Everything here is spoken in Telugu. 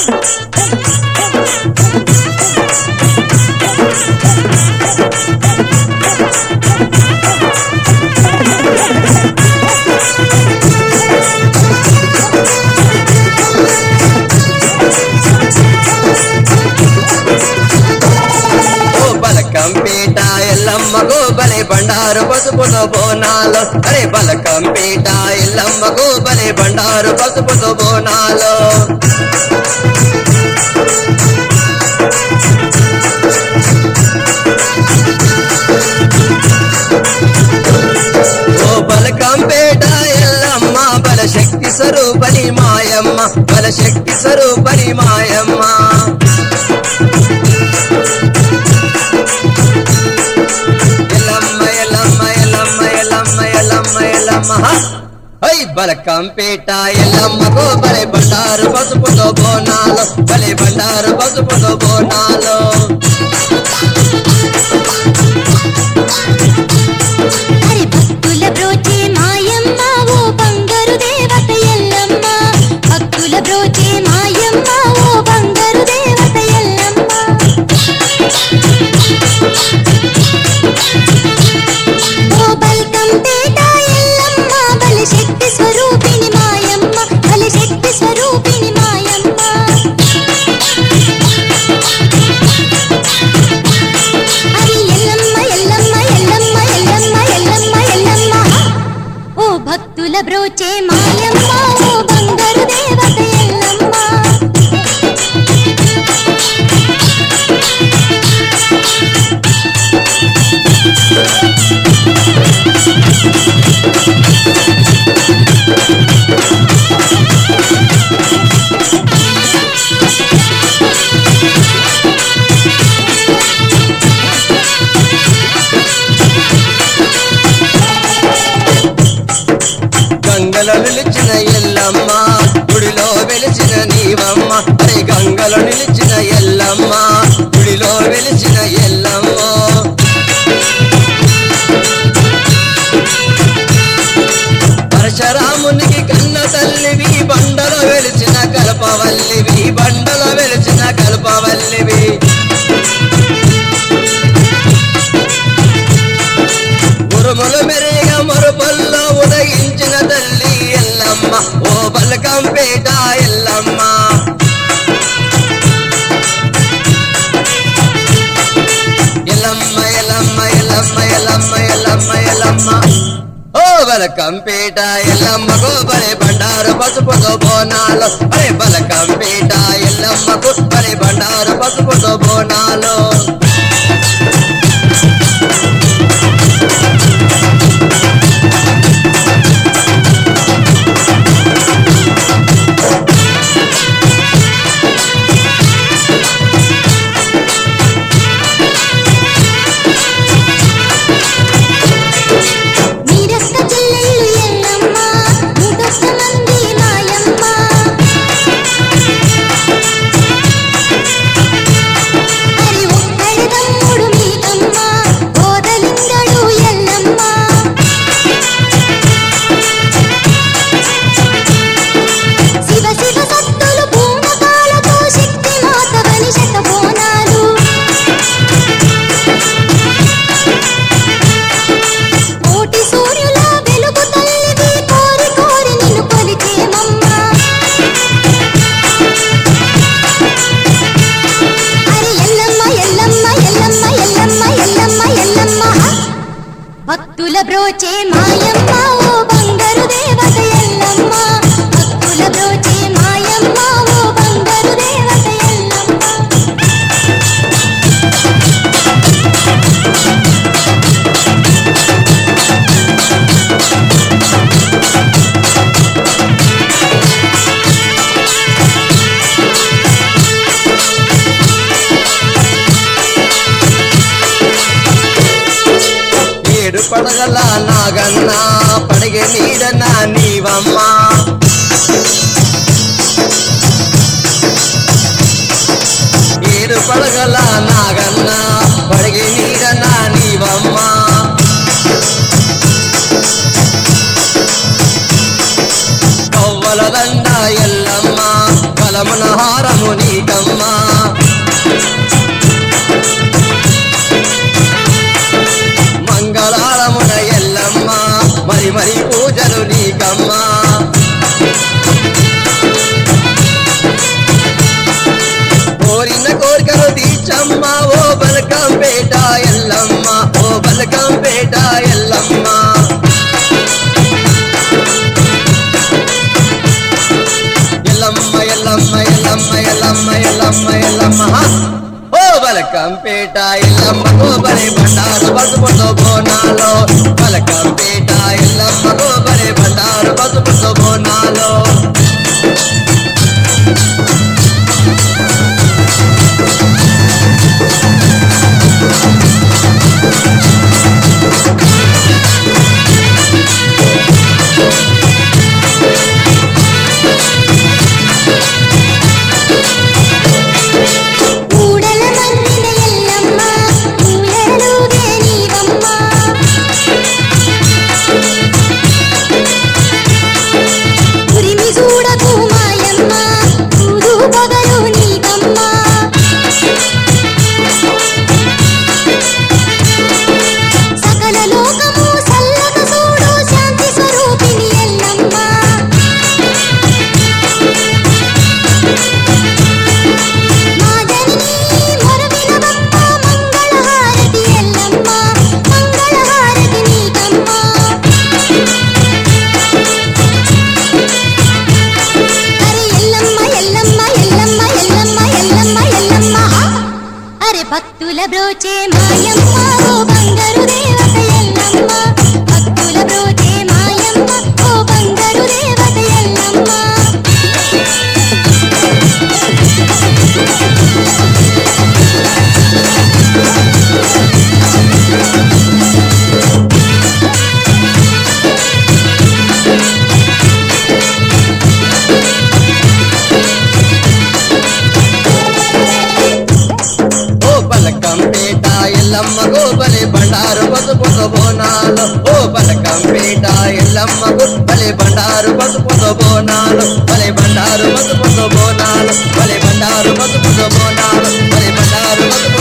ఓ బలకంపేట ఎల్లమ్మకు బలే బండారు పసుపుతో బోనాలు అరే బలకంపేట ఎల్లమ్మకు బలే బండారు పసుపుతో బోనాలు ఓ బలకంపేట ఎల్లమ్మ బలశక్తి స్వరూపని మాయమ్మ బలశక్తి స్వరూపని మాయమ్మ ఎల్లమ్మ ఎల్లమ్మ ఎల్లమ్మ ఎల్లమ్మ ఎల్లమ్మ ఎల్లమ్మ హ! హై బలకంపేట ఎల్లమ్మకు బలే బండారు పసుపుతో బోనాలు బలే బండారు పసుపుతో బోనాలు హరి భక్తుల బ్రోచే మాయమ్మ ఓ బంగారు దేవత ఎల్లమ్మ భక్తుల బ్రోచే మాయమ్మ ఓ బంగారు దేవత ఎల్లమ్మ ఓ బల్కంపేట ఎల్లమ్మ బలశక్తి స్వరూపిణి మాయమ్మ బలశక్తి స్వరూపిణి మాయమ్మ హరి ఎల్లమ్మ ఎల్లమ్మ ఎల్లమ్మ ఎల్లమ్మ ఎల్లమ్మ ఎల్లమ్మ ఓ భక్తుల బ్రోచే మాయమ్మ ఓ బంగారు దేవత ఎల్లమ్మ గంగలో నిలిచిన ఎల్లమ్మ గుడిలో వెలిచిన నీవమ్మ అరే గంగలో నిలిచిన ఎల్లమ్మ గుడిలో వెలిచిన ఎల్లమ్మ పరశురామునికి కన్న తల్లివి బండలో వెలిచిన కల్పవల్లివి బండలో వెలిచిన కల్పవల్లివి ఉరుములు మెరిగ మరుపల్లో ఉదయించిన తల్లి ఎల్లమ్మ ఓ బలకంపేట ఎల్లమ్మ ఎల్లమ్మ ఎల్లమ్మ ఎల్లమ్మ ఎల్లమ్మ ఎల్లమ్మ ఎల్లమ్మ ఓ బలకంపేట ఎల్లమ్మకు బలే బండారు పసుపుతో బోనాలు అరే బలకంపేట ఎల్లమ్మకు బలే బండారు పసుపుతో బోనాలు నీరక్క చెల్లెళ్ళు ఎల్లమ్మ నూటొక్క మంది మాయమ్మ హరి ఒక్కడి తమ్ముడు మీకమ్మ గోదలింగడు ఎల్లమ్మ శివ శివ సత్తులు పూనకాలతో శక్తి మాతవని శతబోనాలు కోటి సూర్యుల వెలుగు తల్లివి కోరి కోరి నిన్ను కొలిచేమమ్మా హరి ఎల్లమ్మ ఎల్లమ్మ ఎల్లమ్మ ఎల్లమ్మ ఎల్లమ్మ ఎల్లమ్మ భక్తుల బ్రోచే మాయమ్మ ఓ బంగారు దేవత ఎల్లమ్మ భక్తుల బ్రోచే మాయమ్మ ఓ బంగారు దేవత ఎల్లమ్మ ఏడు పడగల నాగన్న పడగ నీడన నీవమ్మ ఏడు పడగల నాగన్న పడగ నీడన నీవమ్మ కవ్వల దండ ఎల్లమ్మ కలమున హారము నీకమ్మా మంగళారమున ఎల్లమ్మ మరి మరి పూజలు నీకమ్మా కోరిన కోరికలు తీర్చమ్మ ఓ బలకంపేట ఎల్లమ్మ ఓ బలకంపేట ఎల్లమ్మ ఎల్లమ్మ ఎల్లమ్మ ఎల్లమ్మ ఎల్లమ్మ ఎల్లమ్మ ఎల్లమ్మ హ! ఓ బలకంపేట ఎల్లమ్మ గోబరే బండారు పసుపుతో బోనాలో బలకంపేట ఎల్లమ్మ గోబరే బండారు పసుపుతో బోనాలో కూడల మన్నిన ఎల్లమ్మ పూలలుగే నీవమ్మ ఉరిమి చూడకు మాయమ్మ చూడు పగలు నీవమ్మ సకల లోకము సల్లగ చూడు శాంతి స్వరూపిణి ఎల్లమ్మ మా జననీ మొరవినవమ్మ మంగళహారతి ఎల్లమ్మ మంగళహారతి నీకమ్మ అరే ఎల్లమ్మ ఎల్లమ్మ ఎల్లమ్మ ఎల్లమ్మ ఎల్లమ్మ ఎల్లమ్మ అరే భక్తుల బ్రోచే మాయమ్మ ఓ బంగారు దేవత ఎల్లమ్మ భక్తుల బ్రోచే మాయమ్మ ఓ బంగారు దేవత ఎల్లమ్మ ఓ బలకంపేట ఎల్లమ్మ గోబలి బండారు పసుపుతో బోనాలు ఓ బలకంపేట ఎల్లమ్మ గోబలి బండారు పసుపుతో బోనాలు బలి బండారు పసుపుతో బోనాలు బలి బండారు పసుపుతో బోనాలు బలి బండారు పసుపుతో